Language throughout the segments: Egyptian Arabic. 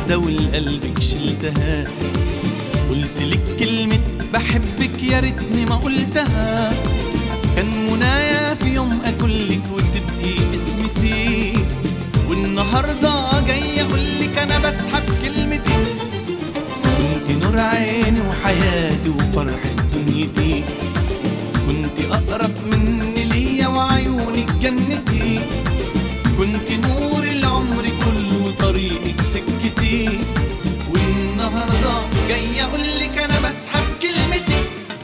واحدة والقلبك شلتها قلت لك كلمة بحبك يا ريتني ما قلتها كان منايا في يوم اكلك وتبقي اسمتي والنهارده جاي اقولك انا بسحب كلمتي كنت نور عيني وحياتي وفرحة دنيتي كنت اقرب مني ليا وعيونك جنتي كنت نور العمر كله وطريقك سكتي والنهارده جاي اقولك انا بسحب كلمتي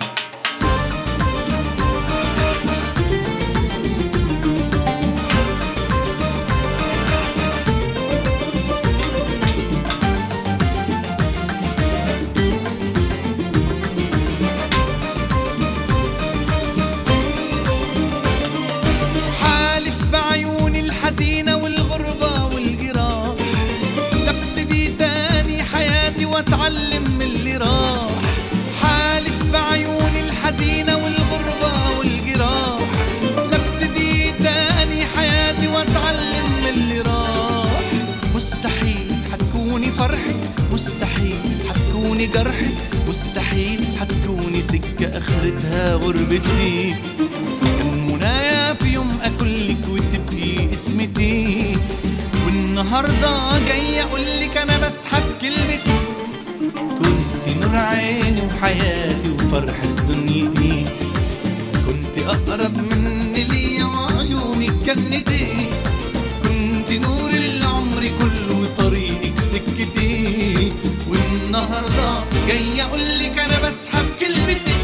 حالف بعيوني الحزينة والغربة والجراح لابتدي تاني حياتي واتعلم من اللي راح حالف بعيوني الحزينة والغربة والجراح لابتدي تاني حياتي واتعلم من اللي راح مستحيل حتكوني فرحي مستحيل حتكوني جرحي مستحيل حتكوني سكة اخرتها غربتي كان منايا في يوم اكلك وتبقي اسمتي والنهارده جاي اقولك انا بسحب كلمتي كنت نور عيني وحياتي وفرحة دنيتي كنت اقرب مني ليا وعيونك جنتي كنت نور العمر كله وطريقك سكتي والنهارده جاي اقولك انا بسحب كلمتي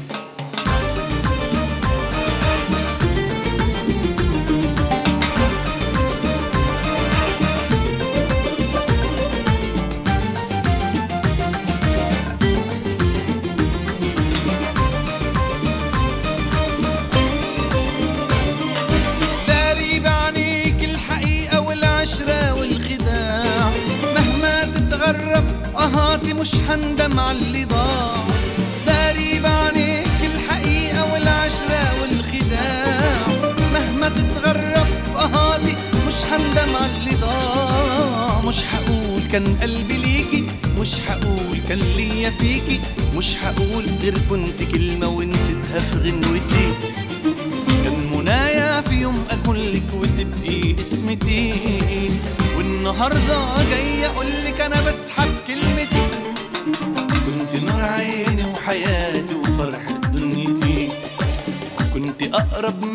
داري بعينيك الحقيقة والعشرة والخداع مهما تتغرب أهاتي مش هندم على اللي ضاع داري بعينيك الحقيقة والعشرة والخداع مهما تتغرب أهاتي مش هندم على اللي ضاع مش هقول كان قلبي ليكي مش هقول كان ليا فيكي مش هقول غير كنت كلمة ونسيتها في غنوتي كان منايا في يوم اكلك وتبقي اسمتي والنهارده جاي اقولك انا بسحب كلمتي كنت نور عيني وحياتي وفرحة دنيتي كنت اقرب